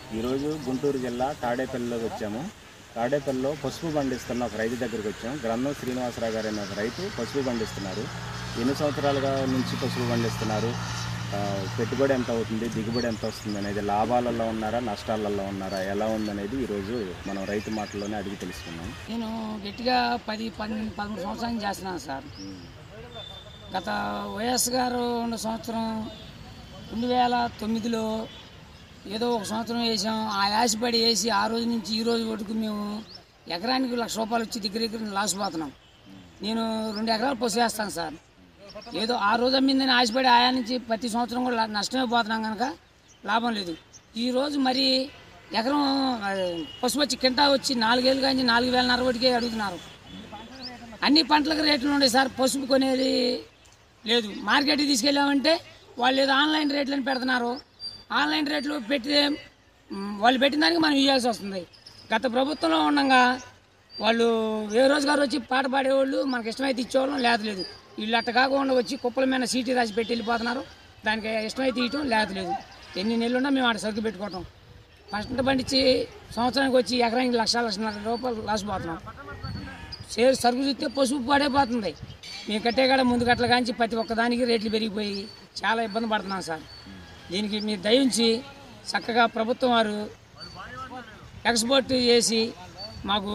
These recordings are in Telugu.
ఈరోజు గుంటూరు జిల్లా తాడేపల్లిలోకి వచ్చాము తాడేపల్లిలో పసుపు పండిస్తున్న ఒక రైతు దగ్గరికి వచ్చాం గ్రంథం శ్రీనివాసరావు గారు అనే ఒక రైతు పసుపు పండిస్తున్నారు ఎన్ని సంవత్సరాలుగా నుంచి పసుపు పండిస్తున్నారు ఆ, పెట్టుబడి ఎంత అవుతుంది దిగుబడి ఎంత వస్తుంది అనేది లాభాలలో ఉన్నారా నష్టాలలో ఉన్నారా ఎలా ఉందనేది ఈరోజు మనం రైతు మాటల్లోనే అడిగి తెలుసుకున్నాం నేను గట్టిగా పది పన్నెండు పదమూడు సంవత్సరాల నుంచి చేస్తున్నాను సార్ గత వైఎస్ గారు ఉన్న సంవత్సరం రెండు వేల తొమ్మిదిలో ఏదో ఒక సంవత్సరం వేసాం ఆ యాసిపడి వేసి ఆ రోజు నుంచి ఈ రోజు వరకు మేము ఎకరానికి లక్ష రూపాయలు వచ్చి దగ్గర దగ్గర లాస్ పోతున్నాం నేను రెండు ఎకరాలు పసుపు వేస్తాను సార్ ఏదో ఆ రోజు అమ్మిందని ఆశపడి ఆయా నుంచి ప్రతి సంవత్సరం కూడా లా- నష్టమే పోతున్నాం కనుక లాభం లేదు ఈ రోజు మరి ఎకరం ఆ, పసుపు వచ్చి కింటా వచ్చి నాలుగేళ్ళు కానీ నాలుగు వేల నరవటికే అడుగుతున్నారు అన్ని పంటలకు రేట్లు ఉన్నాయి సార్ పసుపు కొనేది లేదు మార్కెట్కి తీసుకెళ్ళామంటే వాళ్ళు ఏదో ఆన్లైన్ రేట్లని పెడుతున్నారు ఆన్లైన్ రేట్లు పెట్టి మ్, వాళ్ళు పెట్టిన దానికి మనం ఇవ్వాల్సి వస్తుంది గత ప్రభుత్వంలో ఉండగా వాళ్ళు ఏ రోజు గారు వచ్చి పాట పాడేవాళ్ళు మనకి ఇష్టమైతే ఇచ్చేవాళ్ళం లేదు లేదు వీళ్ళు అట్ట కాకుండా వచ్చి కుప్పల మీద సీటీ రాసి పెట్టి వెళ్ళిపోతున్నారు దానికి ఇష్టమైతే ఇవ్వటం లేదు లేదు ఎన్ని నెలలు ఉన్నా మేము ఆడ సరుకు పెట్టుకోవటం పంట పండించి సంవత్సరానికి వచ్చి ఎకరానికి లక్ష లక్షన్నర రూపాయలు లాస్ పోతున్నాం షేర్ సరుకు చూస్తే పసుపు పడైపోతుంది మేము కట్టే కాడ ముందు గట్ల కాంచి ప్రతి ఒక్కదానికి రేట్లు పెరిగిపోయి చాలా ఇబ్బంది పడుతున్నాం సార్ దీనికి మీరు దయించి చక్కగా ప్రభుత్వం వారు ఎక్స్పోర్ట్ చేసి మాకు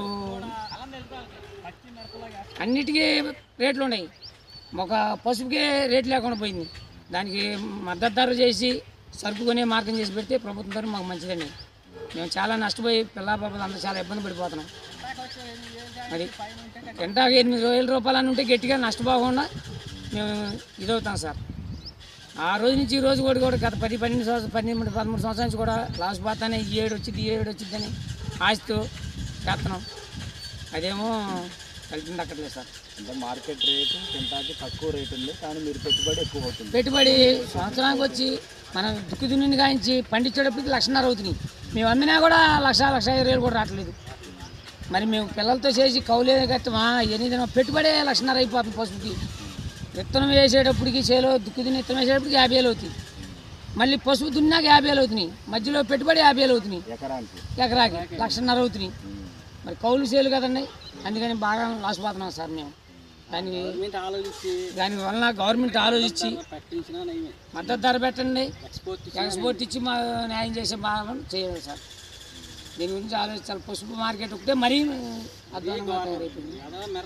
అన్నిటికీ రేట్లు ఉన్నాయి ఒక పసుపుకే రేట్ లేకుండా పోయింది దానికి మద్దతు ధర చేసి సరుకు కొనే మార్గం చేసి పెడితే ప్రభుత్వం ధర మాకు మంచిదండి మేము చాలా నష్టపోయి పిల్ల పాపలు అందరూ చాలా ఇబ్బంది పడిపోతున్నాం అది గంటకి ఎనిమిది వేల రూపాయలు అని ఉంటే గట్టిగా నష్టపోకుండా మేము ఇదవుతాం సార్ ఆ రోజు నుంచి ఈ రోజు కూడా కూడా గత పది పన్నెండు సంవత్సరాలు పన్నెండు పదమూడు సంవత్సరాల నుంచి కూడా లాస్ పోతానే ఈ ఏడు వచ్చింది ఈ ఏడు వచ్చిందని ఆశతో చేస్తున్నాం అదేమో కలిసింది అక్కర్లేదు సార్ అంటే మార్కెట్ రేటు కింటాకి తక్కువ రేటు ఉంది కానీ మీరు పెట్టుబడి ఎక్కువ అవుతుంది పెట్టుబడి సంవత్సరానికి వచ్చి మనం దుక్కు దున్నిని కాయించి పండించేటప్పటికి లక్షన్నర అవుతున్నాయి మేము అమ్మినా కూడా లక్ష లక్ష ఇరవై వేలు కూడా రావట్లేదు మరి మేము పిల్లలతో చేసి కౌలే కట్టమా ఎనిమిది పెట్టుబడే లక్షన్నర అయిపోతుంది పసుపుకి విత్తనం వేసేటప్పటికి చేలో దుక్కు దున్ని విత్తనం వేసేటప్పటికి యాభై వేలు అవుతాయి మళ్ళీ పసుపు దున్నాక యాభై వేలు అవుతున్నాయి మధ్యలో పెట్టుబడి యాభై వేలు అవుతున్నాయి ఎకరానికి ఎకరాకి లక్షన్నర అవుతున్నాయి మరి కౌలు చేలు కదండి అందుకని బాగా లాస్ పోతున్నాం సార్ మేము దానికి దాని వలన గవర్నమెంట్ ఆలోచించి మద్దతు ధర పెట్టండి ఎక్స్పోర్ట్ ఇచ్చి మా న్యాయం చేసే భాగం చేయాలి సార్ దీని గురించి ఆలోచించాలి పసుపు మార్కెట్ ఒకటే మరీ అద్భుతంగా తయారైపోయింది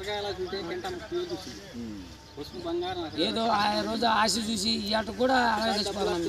ఏదో ఆ రోజు ఆశ చూసి ఈ ఆట కూడా అలాగే తెచ్చిపోతున్నాం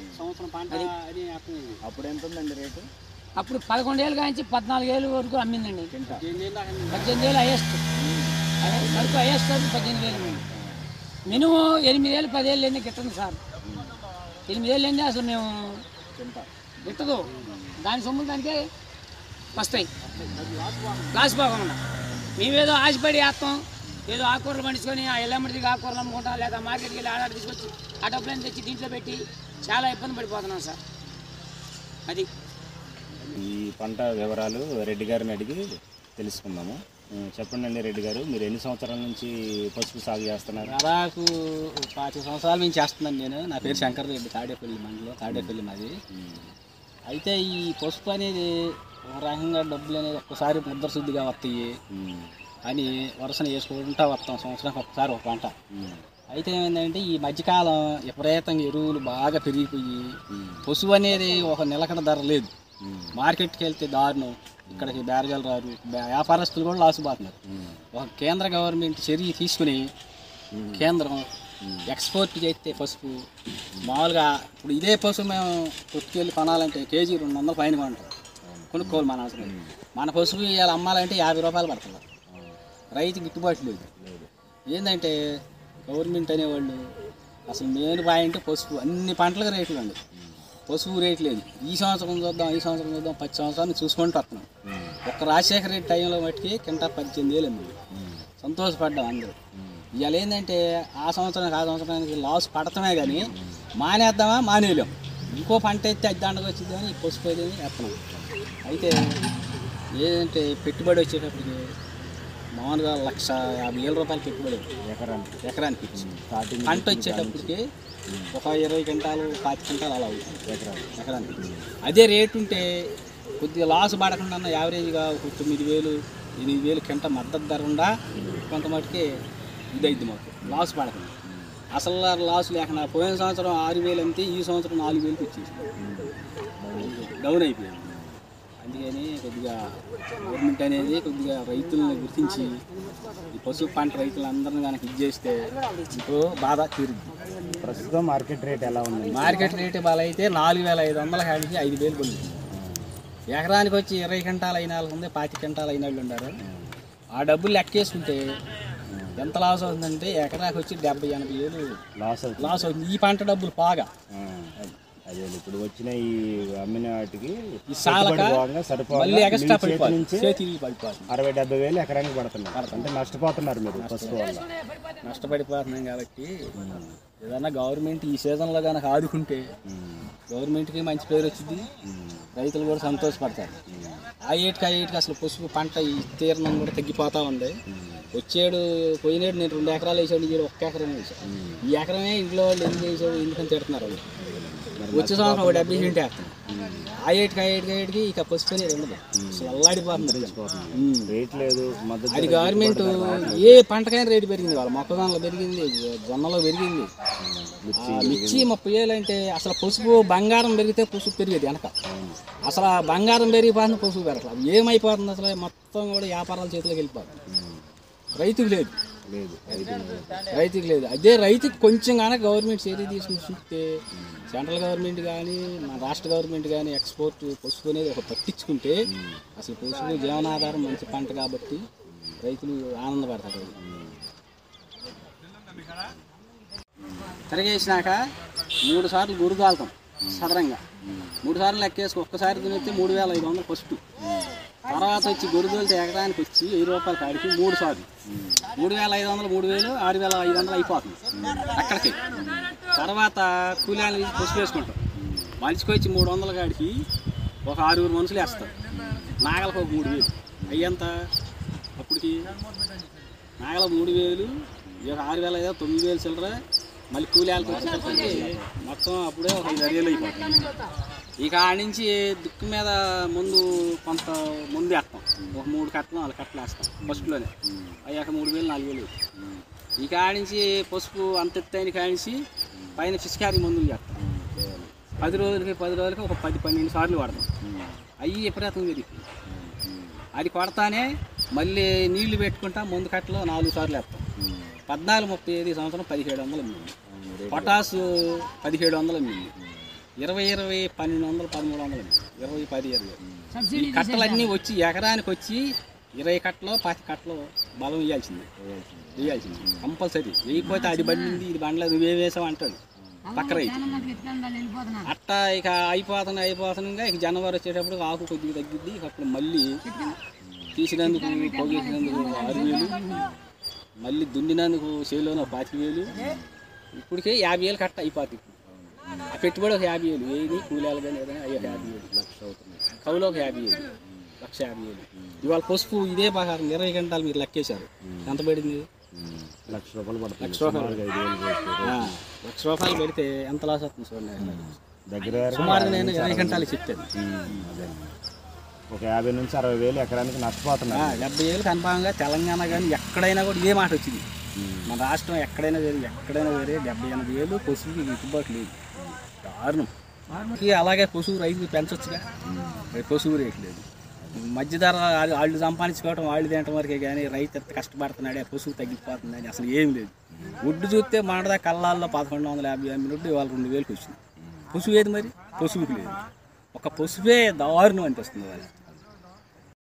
అప్పుడు ఎంత ఉందండి రేటు అప్పుడు పదకొండేళ్ళు కాంచి పద్నాలుగు ఏళ్ళు వరకు అమ్మిందండి కింటా పద్దెనిమిది వేలు హైయెస్ట్ సరుకు హైయెస్ట్ సరుకు పద్దెనిమిది వేలు మేము మినిమం ఎనిమిది వేలు పదివేలు ఎన్ని గిట్టదు సార్ ఎనిమిది వేలు ఎన్ని అసలు మేము కింటా గిట్టదు దాని సొమ్ములు దానికే వస్తాయి లాస్ పోకుండా మేమేదో ఆశపడి వేస్తాం ఏదో ఆకుకూరలు పండించుకొని ఆ ఎల్లమ్మడికి ఆకుకూరలు అమ్ముకుంటా లేదా మార్కెట్కి వెళ్ళి ఆడాడు తీసుకొచ్చి ఆ డబ్బులను తెచ్చి దీంట్లో పెట్టి చాలా ఇబ్బంది పడిపోతున్నాం సార్ అది ఈ పంట వివరాలు రెడ్డి గారిని అడిగి తెలుసుకుందాము ఉం, చెప్పండి అండి రెడ్డి గారు మీరు ఎన్ని సంవత్సరాల నుంచి పసుపు సాగు చేస్తున్నారు దాదాపు పాతిక సంవత్సరాల నుంచి చేస్తున్నాను నేను నా పేరు శంకర్ రెడ్డి తాడేపల్లి మండలం తాడేపల్లి మాది అయితే ఈ పసుపు అనేది ఒక రకంగా డబ్బులు అనేది ఒక్కసారి ముద్ర శుద్ధిగా వస్తాయి ఉం, అని వరుసన వేసుకుంటా వస్తాం సంవత్సరానికి ఒకసారి ఒక పంట ఉం, అయితే ఏమైందంటే ఈ మధ్యకాలం విపరీతంగా ఎరువులు బాగా పెరిగిపోయి ఉం, పశువు అనేది ఒక నిలకడ ధర లేదు ఉం, మార్కెట్కి వెళ్తే దారుణం ఇక్కడికి బేరగాలు రారు బే- వ్యాపారస్తులు కూడా లాసుపోతున్నారు ఉం, ఒక కేంద్ర గవర్నమెంట్ చర్య తీసుకుని కేంద్రం ఎక్స్పోర్ట్ చేస్తే పసుపు మామూలుగా ఇప్పుడు ఇదే పసుపు మేము కొట్టుకెళ్ళి కొనాలంటే కేజీ రెండు వందల పైన కొంటాం కొనుక్కోవాలి మన అవసరం లేదు. మన పసుపు ఇవాళ అమ్మాలంటే యాభై రూపాయలు పడుతుంది రైతు గిట్టుబాటు లేదు ఏంటంటే గవర్నమెంట్ అనేవాళ్ళు అసలు మెయిన్ పాయింట్ పసుపు అన్ని పంటలకు రేట్లు అండి పసుపు రేట్ లేదు ఈ సంవత్సరం చూద్దాం ఈ సంవత్సరం చూద్దాం పది సంవత్సరాలు చూసుకుంటూ వస్తున్నాం ఒక్క రాజశేఖర రెడ్డి టైంలో మట్టుకి కింట పద్దెనిమిది వేలు అమ్మింది సంతోషపడ్డాం అందరూ ఇవాళ ఏంటంటే ఆ సంవత్సరానికి ఆ సంవత్సరానికి లాస్ పడటమే కానీ మానేద్దామా మానేయలేం ఇంకో పంట అయితే అద్దాండగా వచ్చిందని ఈ పసుపు అయితే వేస్తున్నాం అయితే ఏంటంటే పెట్టుబడి వచ్చేటప్పటికి మామూలుగా లక్ష యాభై వేల రూపాయలు పెట్టుబడి ఎకరానికి ఎకరానికి ఇచ్చి స్టార్టింగ్ పంట వచ్చేటప్పటికి ఒక ఇరవై క్వింటాలు పాతి క్వింటాలు అలా అవుతుంది ఎకరానికి ఎకరానికి అదే రేటు ఉంటే కొద్దిగా లాస్ పడకుండా యావరేజ్గా ఒక తొమ్మిది వేలు ఎనిమిది వేలు కింట మద్దతు ధర ఉండా కొంత మటుకి ఇదైద్ది మాకు లాస్ పడకుండా అసలు లాస్ లేకుండా పోయిన సంవత్సరం ఆరు వేలు అంతే ఈ సంవత్సరం నాలుగు వేలకు వచ్చేసి డౌన్ అయిపోయింది అందుకని కొద్దిగా గవర్నమెంట్ అనేది కొద్దిగా రైతులను గుర్తించి ఈ పశువు పంట రైతులందరినీ కనుక ఇది చేస్తే ఇప్పుడు బాధ తీరుద్ది ప్రస్తుతం మార్కెట్ రేట్ ఎలా ఉంది మార్కెట్ రేట్ ఇవాళ అయితే నాలుగు వేల ఐదు వందల కాడికి ఐదు వేలు పడుతుంది ఎకరానికి వచ్చి ఇరవై గంటలు అయిన వాళ్ళు ఉంది పాతి గంటలు అయిన వాళ్ళు ఉన్నారు ఆ డబ్బులు లెక్కేసుకుంటే ఎంత లాస్ అవుతుందంటే ఎకరాకి వచ్చి డెబ్బై ఎనభై వేలు లాస్ అవుతుంది లాస్ అవుతుంది ఈ పంట డబ్బులు బాగా ఆ, అదే ఇప్పుడు వచ్చిన ఈ అమ్మిన వాటికి ఈ సాలక పెట్టుబడి పోగా సరిపోగా మళ్ళీ ఎక్స్ట్రా మీ చేతి పడిపోతుంది నుంచే చేతి పడిపోతుంది అరవై డెబ్బై వేలు ఎకరానికి పడుతున్నారు అంటే నష్టపోతున్నారు మీరు పసుపు వల్ల నష్టపడిపోతున్నాం కాబట్టి ఏదన్నా గవర్నమెంట్ ఈ సీజన్లో కనుక ఆదుకుంటే ఉమ్, గవర్నమెంట్కి మంచి పేరు వచ్చింది ఉమ్, రైతులు కూడా సంతోషపడతారు ఆ ఏటికి ఆ ఏటికి అసలు పసుపు పంట ఈ తీరణం కూడా తగ్గిపోతా ఉంది వచ్చేడు పోయినేడు నేను రెండు ఎకరాలు వేసాడు ఈ ఒక్క ఎకరం వేసాడు ఈ ఎకరమే ఇంట్లో వాళ్ళు ఎందుకు వేసాడు ఎందుకని తిడుతున్నారు వాళ్ళు వచ్చే సంవత్సరం ఒక డెబ్బై సెంట్ వేస్తాను ఆ ఏటికి ఆ ఏటికి ఆ ఏటికి ఇక పసుపు అనేది ఉండదు అసలు అల్లాడిపోతుంది ఉమ్. రేట్ లేదు మద్దతు అది ధర గవర్నమెంట్ ఏ పంటకైనా రేటు పెరిగింది వాళ్ళ మొక్కజొన్నలో పెరిగింది జొన్నలో పెరిగింది మిర్చి ఆ, మిర్చి ముప్పై వేలు అంటే అసలు పసుపు బంగారం పెరిగితే పసుపు పెరిగేది వెనక అసలు ఆ బంగారం పెరిగిపోతుంది పసుపు పెరగట్లేదు ఏమైపోతుంది అసలు మొత్తం కూడా వ్యాపారాల చేతిలోకి వెళ్ళిపోతుంది ఉమ్, రైతుకు లేదు లేదు రైతు లేదు. రైతుకి లేదు అదే రైతుకి కొంచెం కానీ గవర్నమెంట్ చర్య తీసుకుని చూస్తే సెంట్రల్ గవర్నమెంట్ కానీ మన రాష్ట్ర గవర్నమెంట్ కానీ ఎక్స్పోర్ట్ పసుపు అనేది ఒక పట్టించుకుంటే అసలు పసుపు జీవనాధారం మంచి పంట కాబట్టి రైతులు ఆనందపడతారు తిరగేసినాక మూడు సార్లు గురు కాలుతాం సదరంగా మూడు సార్లు లెక్కేసి ఒక్కసారి తినేస్తే మూడు వేల ఐదు వందలు ఫస్ట్ తర్వాత వచ్చి గొరుదోలితే ఎకరానికి వచ్చి వెయ్యి రూపాయల కాడికి మూడు సార్లు మూడు వేల ఐదు వందలు మూడు వేలు ఆరు వేల ఐదు వందలు అయిపోతుంది అక్కడికి తర్వాత కూలీలు పసుపు వేసుకుంటాం మనిషికి వచ్చి మూడు వందల కాడికి ఒక ఆరుగురు మనుషులు వేస్తారు నాగలకు ఒక మూడు వేలు అయ్యంత అప్పటికి నాగల మూడు వేలు ఈ ఒక ఆరు వేల ఐదు వందలు, తొమ్మిది వేలు చిల్లర మళ్ళీ కూలీలకు వచ్చేసరికి మొత్తం అప్పుడే ఒక ఐదు ఆరు వేలు అయిపోతుంది ఇక ఆడ నుంచి దిక్కు మీద ముందు కొంత ముందు వేస్తాం ఒక మూడు కట్టలు నాలుగు కట్టలు వేస్తాం ఫస్ట్లోనే అయ్యాక మూడు వేలు నాలుగు వేలు ఇక ఆడ నుంచి పసుపు అంత ఎత్తైన కానించి పైన పిచికారి మందులు చేస్తాం పది రోజులకి పది రోజులకి ఒక పది పన్నెండు సార్లు వాడతాం అవి ఎప్పుడైతే పెరిగి అది కొడతానే మళ్ళీ నీళ్లు పెట్టుకుంటా ముందు కట్టలో నాలుగు సార్లు వేస్తాం పద్నాలుగు ముప్పై ఐదు సంవత్సరం పదిహేడు వందలు అమ్మింది పొటాసు పదిహేడు వందలు అమ్మింది ఇరవై ఇరవై పన్నెండు వందలు పదమూడు వందలు అమ్మింది ఇరవై పది ఇరవై ఈ కట్టలన్నీ వచ్చి ఎకరానికి వచ్చి ఇరవై కట్టలు పాతి కట్టలు బలం ఇవ్వాల్సింది వేయాల్సింది కంపల్సరీ వేయకపోతే అది బండింది ఇది బండలేదు నువ్వే వేసావు అంటాడు పక్క రైతు అట్టా ఇక అయిపోతుంది అయిపోతుండగా ఇక జనవరి వచ్చేటప్పుడు ఆకు కొద్దిగా తగ్గిద్ది ఇక అప్పుడు మళ్ళీ తీసినందుకు పోగేసినందుకు ఆరు వేలు మళ్ళీ దున్నినందుకు చేలోనే పాతిక వేలు ఇప్పటికే యాభై వేలు కట్ట అయిపోతుంది ఆ పెట్టుబడి ఒక యాభై వేలు ఏది కూలీలు కానీ ఏదైనా అయ్యో యాభై వేలు లక్ష అవుతుంది కవులో ఒక యాభై వేలు లక్ష యాభై వేలు ఇవాళ పసుపు ఇదే ప్రకారం ఇరవై గంటలు మీరు లెక్కేశారు ఎంత పడింది ఉమ్, లక్ష రూపాయలు పడుతుంది లక్ష రూపాయలు. సుమారుగా ఐదు వేలు చేస్తే. ఆ, లక్ష రూపాయలు పెడితే ఎంత లాస్ అవుతుంది చూడండి దగ్గర దగ్గర సుమారుగా నేను ఇరవై గంటలు చెప్పాను ఉమ్, అదే ఒక యాభై నుంచి అరవై వేలు ఎకరానికి నష్టపోతున్నారు ఆ, డెబ్బై ఏళ్ళు కన్ఫామ్గా తెలంగాణ కానీ ఎక్కడైనా కూడా ఇదే మాట వచ్చింది ఉమ్, మన రాష్ట్రం ఎక్కడైనా వేరే ఎక్కడైనా వేరే డెబ్బై ఎనభై ఏళ్ళు పశువుకి గిట్టుబాటు లేదు దారుణం ఈ అలాగే పశువు రైతు పెంచొచ్చుగా రేపు పశువు రేటు లేదు మధ్య ధర వాళ్ళు- వాళ్ళు సంపాదించుకోవడం వాళ్ళు తినటం వరకే కానీ రైతు ఎంత కష్టపడుతున్నాడే పశువు తగ్గిపోతుందని అసలు ఏం లేదు ఒడ్డు చూస్తే మనదా కళ్ళాల్లో పదకొండు వందల యాభై ఎనిమిది ఒడ్డు ఇవాళ రెండు వేలకు వచ్చింది పశువు ఏది మరి పశువుకి లేదు ఒక పశువే దారుణం అనిపిస్తుంది వాళ్ళకి